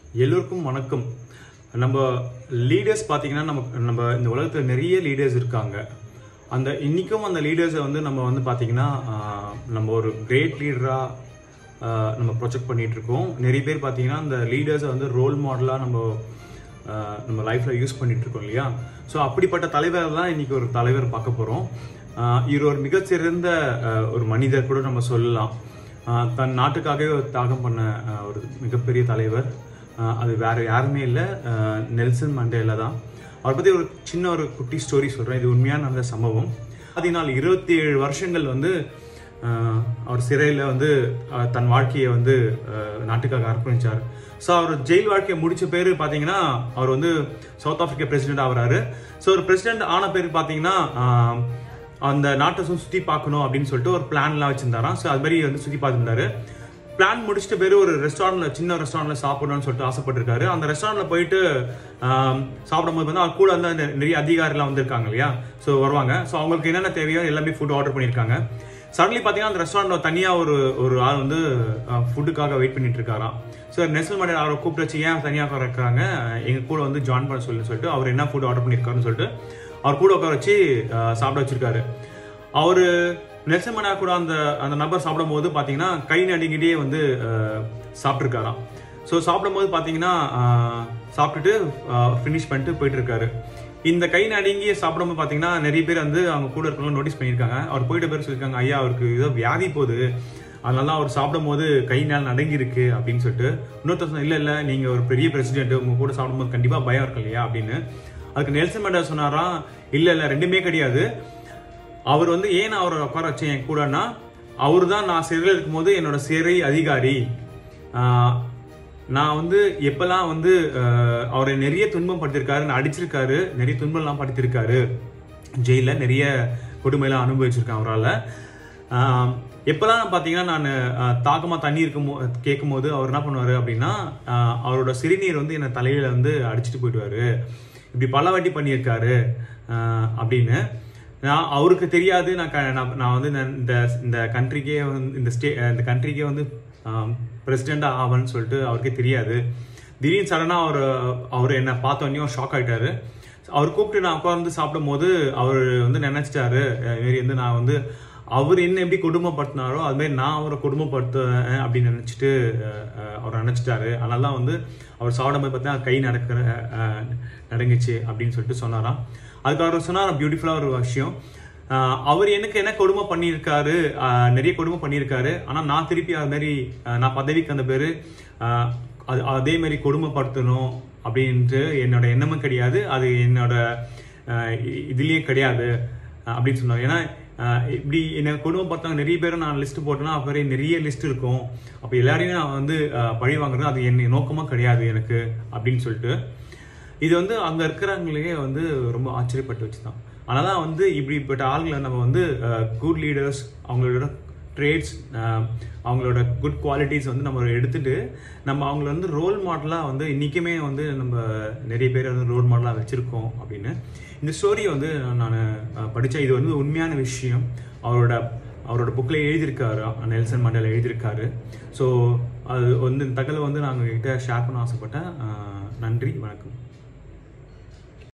எல்லோருக்கும் வணக்கம் நம்ம லீடர்ஸ் பார்த்தீங்கன்னா நம்ம நம்ம இந்த உலகத்தில் நிறைய லீடர்ஸ் இருக்காங்க அந்த இன்னைக்கும் அந்த லீடர்ஸை வந்து நம்ம வந்து பார்த்தீங்கன்னா ஆஹ், நம்ம ஒரு கிரேட் லீடராக நம்ம ப்ரொஜெக்ட் பண்ணிட்டு இருக்கோம் நிறைய பேர் பார்த்தீங்கன்னா அந்த லீடர்ஸை வந்து ரோல் மாடலாக நம்ம ஆஹ், நம்ம லைஃப்பில் யூஸ் பண்ணிட்டு இருக்கோம் இல்லையா ஸோ அப்படிப்பட்ட தலைவர் தான் இன்னைக்கு ஒரு தலைவர் பார்க்க போகிறோம் இவர் ஒரு மிகச்சிறந்த ஆஹ், ஒரு மனிதர் கூட நம்ம சொல்லலாம் ஆஹ் தன் நாட்டுக்காகவே ஒரு தியாகம் பண்ண ஆஹ் ஒரு மிகப்பெரிய தலைவர் ஆஹ் அது வேற யாருமே இல்லை நெல்சன் மண்டேலா தான் அவரை பற்றி ஒரு சின்ன ஒரு குட்டி ஸ்டோரி சொல்கிறேன் இது உண்மையான நடந்த சம்பவம் அதனால் இருபத்தி ஏழு வருஷங்கள் வந்து ஆஹ் அவர் சிறையில் வந்து ஆஹ் தன் வாழ்க்கையை வந்து ஆஹ் நாட்டுக்காக அர்ப்பணிச்சார் ஸோ அவர் ஜெயில் வாழ்க்கையை முடிச்ச பேர் பார்த்தீங்கன்னா அவர் வந்து சவுத் ஆப்பிரிக்கா பிரசிடென்ட் ஆகுறாரு ஸோ ஒரு பிரசிடென்ட் ஆன பேர் பார்த்தீங்கன்னா ஆஹ் அந்த நாட்டை சு- சுத்தி பார்க்கணும் அப்படின்னு சொல்லிட்டு ஒரு பிளான்லாம் வச்சிருந்தாராம் ஸோ அது மாதிரி வந்து சுத்தி பார்த்துருந்தாரு பிளான் முடிச்சிட்ட பேர் ஒரு ரெஸ்டாரண்ட்ல சின்ன ரெஸ்டாரண்ட்ல சாப்பிடணும்னு சொல்லிட்டு ஆசைப்பட்டிருக்காரு அந்த ரெஸ்டாரண்ட்ல போயிட்டு ஆம், சாப்பிடும்போது வந்து அவர் கூட வந்து அந்த நிறைய அதிகாரிலாம் வந்திருக்காங்க இல்லையா ஸோ வருவாங்க ஸோ அவங்களுக்கு என்னென்ன தேவையோ எல்லாமே ஃபுட் ஆர்டர் பண்ணியிருக்காங்க சடன்லி பார்த்தீங்கன்னா அந்த ரெஸ்டாரண்ட்ல தனியாக ஒரு ஒரு ஆள் வந்து ஃபுட்டுக்காக வெயிட் பண்ணிட்டு இருக்காராம் ஸோ நெசல் மண்டல் அவரை கூப்பிட்டு வச்சு ஏன் தனியாக இருக்கிறாங்க எங்க கூட வந்து ஜாயின் பண்ண சொல்லி சொல்லிட்டு அவர் என்ன ஃபுட் ஆர்டர் பண்ணியிருக்காருன்னு சொல்லிட்டு அவர் கூட உட்கார வச்சு அஹ், சாப்பிட வச்சிருக்காரு அவரு நெல்சன் மண்டா கூட அந்த அந்த நபர் சாப்பிடும்போது பார்த்தீங்கன்னா கை நடுங்கிட்டே வந்து அஹ், சாப்பிட்டிருக்காராம் ஸோ சாப்பிடும்போது பார்த்தீங்கன்னா அஹ், சாப்பிட்டுட்டு ஃபினிஷ் பண்ணிட்டு போயிட்டு இருக்காரு இந்த கை நடுங்கி சாப்பிடும்போது பார்த்தீங்கன்னா நிறைய பேர் வந்து அவங்க கூட இருக்கவங்க நோட்டீஸ் பண்ணியிருக்காங்க அவர் போயிட்ட பேர் சொல்லியிருக்காங்க ஐயா அவருக்கு ஏதோ வியாதி போகுது அதனால அவர் சாப்பிடும்போது கை நாள் நடுங்கி இருக்கு அப்படின்னு சொல்லிட்டு இன்னொருத்தர் சொன்னா, இல்ல இல்ல நீங்க ஒரு பெரிய பிரசிடென்ட் உங்க கூட சாப்பிடும்போது கண்டிப்பா பயம் இருக்கு இல்லையா அப்படின்னு அதுக்கு நெல்சன் மண்டா சொன்னாராம் இல்ல இல்ல ரெண்டுமே கிடையாது அவர் வந்து ஏன் நான் அவரை உட்கார வச்சேன் என் கூடனா அவர் தான் நான் சிறையில் இருக்கும்போது என்னோட சிறை அதிகாரி ஆஹ், நான் வந்து எப்பெல்லாம் வந்து ஆஹ், அவரை நிறைய துன்பம் படுத்திருக்காரு நான் அடிச்சிருக்காரு நிறைய துன்பம்லாம் படுத்திருக்காரு ஜெயிலில் நிறைய கொடுமையெல்லாம் அனுபவிச்சிருக்கேன் அவரால் எப்பெல்லாம் பார்த்தீங்கன்னா நான் தாகமாக தண்ணி இருக்கும் கேட்கும் போது அவர் என்ன பண்ணுவார் அப்படின்னா ஆஹ், அவரோட சிறுநீர் வந்து என்னை தலையில வந்து அடிச்சிட்டு போயிடுவாரு இப்படி பல வாட்டி பண்ணியிருக்காரு ஆஹ், அப்படின்னு நான் அவருக்கு தெரியாது நான் க- நான் நான் வந்து நான் இந்த இந்த கண்ட்ரிக்கே வந்து இந்த ஸ்டே இந்த கண்ட்ரிக்கே வந்து பிரசிடெண்டாக ஆவேன்னு சொல்லிட்டு அவருக்கே தெரியாது திடீர்னு சடனாக அவர் அவர் என்னை பார்த்தோன்னே ஷாக் ஆயிட்டாரு அவர் கூப்பிட்டு நான் உட்கார்ந்து சாப்பிடும் போது அவர் வந்து நினைச்சிட்டாரு அஹ் மாரி வந்து நான் வந்து அவர் என்ன எப்படி குடும்பப்படுத்தினாரோ அது மாதிரி நான் அவரை குடும்பப்படுத்துவேன் அப்படின்னு நினைச்சிட்டு அஹ், அஹ், அவர் நினைச்சிட்டாரு அதனால தான் வந்து அவர் சாப்பிடும்போது பார்த்தா கை நடக்கிற அஹ், நடுங்குச்சு அப்படின்னு சொல்லிட்டு சொன்னாராம் அதுக்கு அவர் சொன்னார் பியூட்டிஃபுல்லாக ஒரு விஷயம் ஆஹ் அவர் எனக்கு என்ன கொடுமை பண்ணியிருக்காரு ஆஹ் நிறைய கொடுமை பண்ணியிருக்காரு ஆனால் நான் திருப்பி அது மாதிரி ஆஹ் நான் பதவிக்கு அந்த பேர் அது அதே மாதிரி கொடுமைப்படுத்தணும் அப்படின்ட்டு என்னோட எண்ணமும் கிடையாது அது என்னோட ஆஹ் இ- இதுலயே கிடையாது ஆஹ் அப்படின்னு சொன்னார் ஏன்னா ஆஹ் இப்படி என்னை கொடுமைப்படுத்தவங்க நிறைய பேரும் நான் லிஸ்ட் போட்டேன்னா அப்போ நிறைய லிஸ்ட் இருக்கும் அப்போ எல்லாரையும் நான் வந்து ஆஹ் பழி வாங்குறது அது என் நோக்கமாக கிடையாது எனக்கு அப்படின்னு சொல்லிட்டு இது வந்து அங்க இருக்கிறவங்களே வந்து ரொம்ப ஆச்சரியப்பட்டு வச்சுதான் அதனால வந்து இப்படிப்பட்ட ஆளுங்களை நம்ம வந்து குட் லீடர்ஸ் அவங்களோட ட்ரேட்ஸ் அவங்களோட குட் குவாலிட்டிஸ் வந்து நம்ம எடுத்துட்டு நம்ம அவங்கள வந்து ரோல் மாடலாக வந்து இன்றைக்குமே வந்து நம்ம நிறைய பேர் வந்து ரோல் மாடலாக வச்சுருக்கோம் அப்படின்னு இந்த ஸ்டோரியை வந்து நான் படித்தேன் இது வந்து உண்மையான விஷயம் அவரோட அவரோட புக்கில் எழுதியிருக்காரு நெல்சன் மண்டேலா எழுதியிருக்காரு ஸோ அது வந்து இந்த தகவலை வந்து நாங்கள் கிட்ட ஷேர் பண்ண ஆசைப்பட்டேன் அஹ் நன்றி வணக்கம்